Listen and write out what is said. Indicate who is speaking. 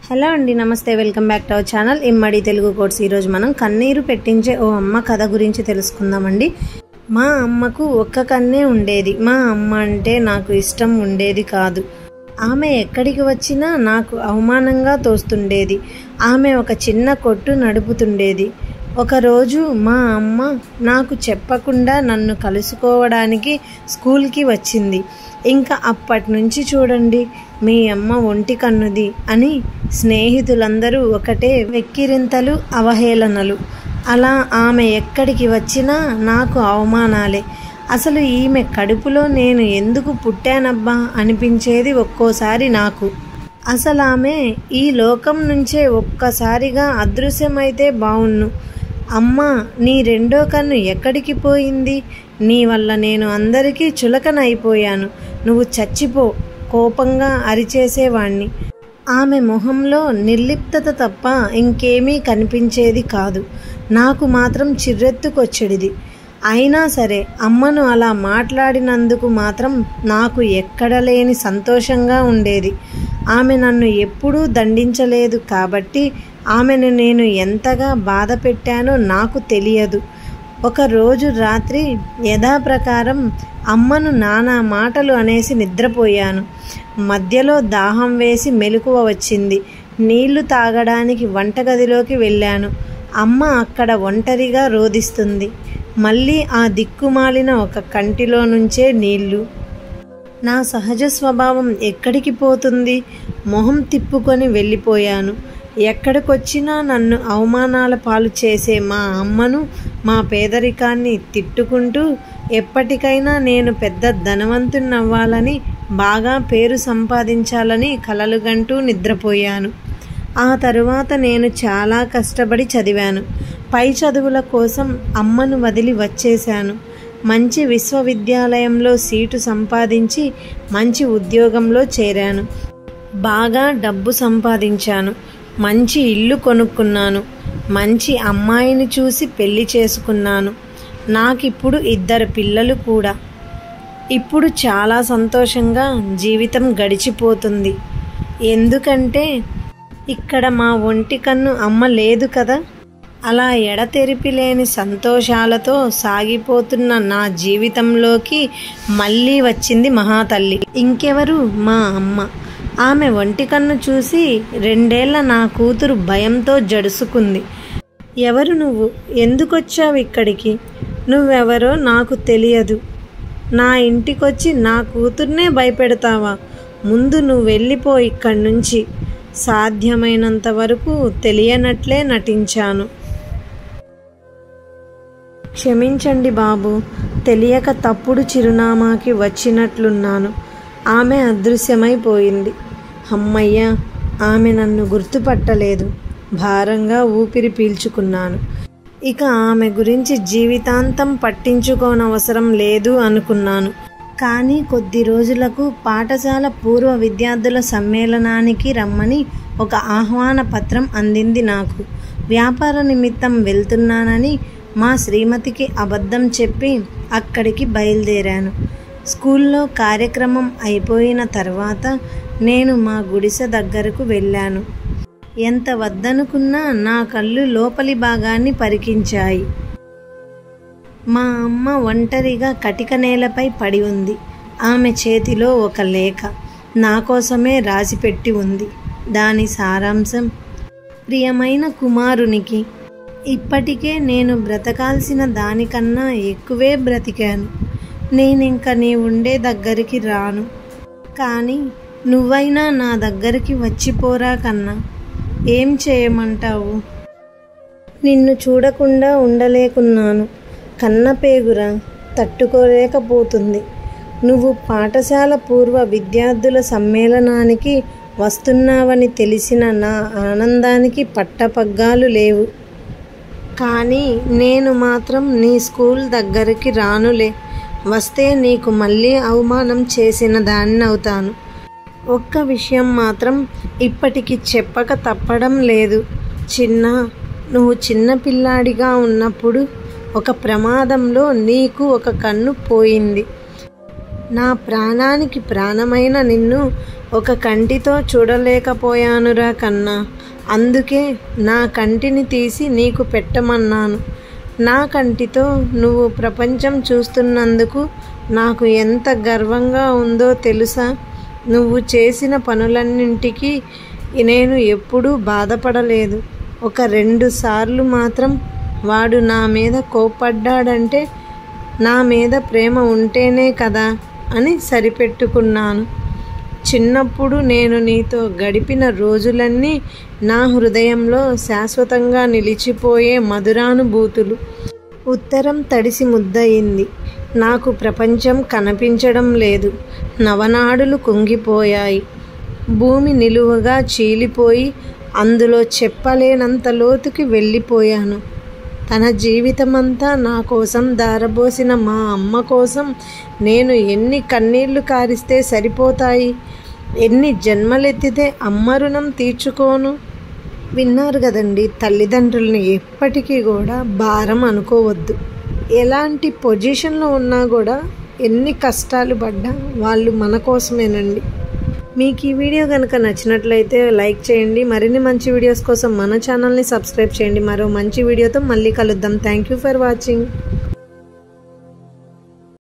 Speaker 1: hello అండి namaste welcome back to our channel ఇమ్మడి Telugu course ఈరోజు మనం కన్నీరు పెట్టించే ఓ అమ్మ కథ గురించి తెలుసుకుందామండి మా అమ్మకు ఒక్క కన్నే ఉండేది మా అమ్మ అంటే నాకు ఇష్టం ఉండేది కాదు ఆమె ఎక్కడికి వచ్చినా నాకు అవమానంగా తోస్తుండేది ఆమె ఒక చిన్న కొట్టు నడుపుతుండేది ఒకరోజు మా అమ్మ నాకు చెప్పకుండా నన్ను కలుసుకోవడానికి స్కూల్కి వచ్చింది ఇంకా అప్పటి నుంచి చూడండి మీ అమ్మ ఒంటి కన్నుది అని స్నేహితులందరూ ఒకటే వెక్కిరింతలు అవహేళనలు అలా ఆమె ఎక్కడికి వచ్చినా నాకు అవమానాలే అసలు ఈమె కడుపులో నేను ఎందుకు పుట్టానబ్బా అనిపించేది ఒక్కోసారి నాకు అసలు ఆమె ఈ లోకం నుంచే ఒక్కసారిగా అదృశ్యమైతే బావుణ్ణు అమ్మా నీ రెండో కన్ను ఎక్కడికి పోయింది నీ వల్ల నేను అందరికీ చులకనైపోయాను నువ్వు చచ్చిపో కోపంగా అరిచేసేవాణ్ణి ఆమె మొహంలో నిర్లిప్తత తప్ప ఇంకేమీ కనిపించేది కాదు నాకు మాత్రం చిర్రెత్తుకొచ్చడిది అయినా సరే అమ్మను అలా మాట్లాడినందుకు మాత్రం నాకు ఎక్కడ లేని సంతోషంగా ఉండేది ఆమె నన్ను ఎప్పుడూ దండించలేదు కాబట్టి ఆమెను నేను ఎంతగా బాధ పెట్టానో నాకు తెలియదు ఒకరోజు రాత్రి యథాప్రకారం అమ్మను నానా మాటలు అనేసి నిద్రపోయాను మధ్యలో దాహం వేసి మెలకువ వచ్చింది నీళ్లు తాగడానికి వంటగదిలోకి వెళ్ళాను అమ్మ అక్కడ ఒంటరిగా రోదిస్తుంది మళ్ళీ ఆ దిక్కుమాలిన ఒక కంటిలో నుంచే నీళ్లు నా సహజ స్వభావం ఎక్కడికి పోతుంది మొహం తిప్పుకొని వెళ్ళిపోయాను ఎక్కడికొచ్చినా నన్ను అవమానాల పాలు చేసే మా అమ్మను మా పేదరికాన్ని తిట్టుకుంటూ ఎప్పటికైనా నేను పెద్ద ధనవంతున్నవ్వాలని బాగా పేరు సంపాదించాలని కలలుగంటూ నిద్రపోయాను ఆ తరువాత నేను చాలా కష్టపడి చదివాను పై చదువుల కోసం అమ్మను వదిలి వచ్చేశాను మంచి విశ్వవిద్యాలయంలో సీటు సంపాదించి మంచి ఉద్యోగంలో చేరాను బాగా డబ్బు సంపాదించాను మంచి ఇల్లు కొనుక్కున్నాను మంచి అమ్మాయిని చూసి పెళ్లి చేసుకున్నాను నాకిప్పుడు ఇద్దరు పిల్లలు కూడా ఇప్పుడు చాలా సంతోషంగా జీవితం గడిచిపోతుంది ఎందుకంటే ఇక్కడ మా ఒంటి కన్ను అమ్మ లేదు కదా అలా ఎడతెరిపి లేని సంతోషాలతో సాగిపోతున్న నా జీవితంలోకి మళ్ళీ వచ్చింది మహాతల్లి ఇంకెవరు మా అమ్మ ఆమె ఒంటి కన్ను చూసి రెండేళ్ల నా కూతురు భయంతో జడుసుకుంది ఎవరు నువ్వు ఎందుకొచ్చావు ఇక్కడికి నువ్వెవరో నాకు తెలియదు నా ఇంటికొచ్చి నా కూతుర్నే భయపెడతావా ముందు నువ్వు వెళ్ళిపో ఇక్కడి నుంచి సాధ్యమైనంత వరకు తెలియనట్లే నటించాను క్షమించండి బాబు తెలియక తప్పుడు చిరునామాకి వచ్చినట్లున్నాను ఆమె అదృశ్యమైపోయింది అమ్మయ్య ఆమె నన్ను గుర్తుపట్టలేదు భారంగా ఊపిరి పీల్చుకున్నాను ఇక ఆమె గురించి జీవితాంతం పట్టించుకోనవసరం లేదు అనుకున్నాను కానీ కొద్ది రోజులకు పాఠశాల పూర్వ విద్యార్థుల సమ్మేళనానికి రమ్మని ఒక ఆహ్వాన పత్రం అందింది నాకు వ్యాపార నిమిత్తం వెళ్తున్నానని మా శ్రీమతికి అబద్ధం చెప్పి అక్కడికి బయలుదేరాను స్కూల్లో కార్యక్రమం అయిపోయిన తర్వాత నేను మా గుడిసె దగ్గరకు వెళ్ళాను ఎంత వద్దనుకున్నా నా కళ్ళు లోపలి భాగాన్ని పరికించాయి మా అమ్మ ఒంటరిగా కటిక నేలపై పడి ఉంది ఆమె చేతిలో ఒక లేఖ నా కోసమే రాసిపెట్టి ఉంది దాని సారాంశం ప్రియమైన కుమారునికి ఇప్పటికే నేను బ్రతకాల్సిన దానికన్నా ఎక్కువే బ్రతికాను నేనింక నీ ఉండే దగ్గరికి రాను కానీ నువ్వైనా నా దగ్గరికి వచ్చిపోరా కన్నా ఏం చేయమంటావు నిన్ను చూడకుండా ఉండలేకున్నాను కన్నపేగురా తట్టుకోలేకపోతుంది నువ్వు పాఠశాల పూర్వ విద్యార్థుల సమ్మేళనానికి వస్తున్నావని తెలిసిన నా ఆనందానికి పట్టపగ్గాలు లేవు కానీ నేను మాత్రం నీ స్కూల్ దగ్గరికి రానులే వస్తే నీకు మళ్ళీ అవమానం చేసిన దాన్ని అవుతాను ఒక్క విషయం మాత్రం ఇప్పటికి చెప్పక తప్పడం లేదు చిన్న నువ్వు చిన్న పిల్లాడిగా ఉన్నప్పుడు ఒక ప్రమాదంలో నీకు ఒక కన్ను పోయింది నా ప్రాణానికి ప్రాణమైన నిన్ను ఒక కంటితో చూడలేకపోయానురా కన్నా అందుకే నా కంటిని తీసి నీకు పెట్టమన్నాను నా కంటితో నువ్వు ప్రపంచం చూస్తున్నందుకు నాకు ఎంత గర్వంగా ఉందో తెలుసా నువ్వు చేసిన పనులన్నింటికి నేను ఎప్పుడూ బాధపడలేదు ఒక రెండు సార్లు మాత్రం వాడు నా మీద కోప్పడ్డాడంటే నా మీద ప్రేమ ఉంటేనే కదా అని సరిపెట్టుకున్నాను చిన్నప్పుడు నేను నీతో గడిపిన రోజులన్నీ నా హృదయంలో శాశ్వతంగా నిలిచిపోయే మధురానుభూతులు ఉత్తరం తడిసి ముద్దయింది నాకు ప్రపంచం కనిపించడం లేదు నవనాడులు కుంగిపోయాయి భూమి నిలువగా చీలిపోయి అందులో చెప్పలేనంత లోతుకి వెళ్ళిపోయాను తన జీవితమంతా నా కోసం దారబోసిన మా అమ్మ కోసం నేను ఎన్ని కన్నీళ్లు కారిస్తే సరిపోతాయి ఎన్ని జన్మలెత్తితే అమ్మ రుణం తీర్చుకోను విన్నారు కదండి తల్లిదండ్రుల్ని ఎప్పటికీ కూడా భారం అనుకోవద్దు ఎలాంటి పొజిషన్లో ఉన్నా కూడా ఎన్ని కష్టాలు పడ్డా వాళ్ళు మన కోసమేనండి మీకు ఈ వీడియో కనుక నచ్చినట్లయితే లైక్ చేయండి మరిన్ని మంచి వీడియోస్ కోసం మన ఛానల్ని సబ్స్క్రైబ్ చేయండి మరో మంచి వీడియోతో మళ్ళీ కలుద్దాం థ్యాంక్ యూ ఫర్ వాచింగ్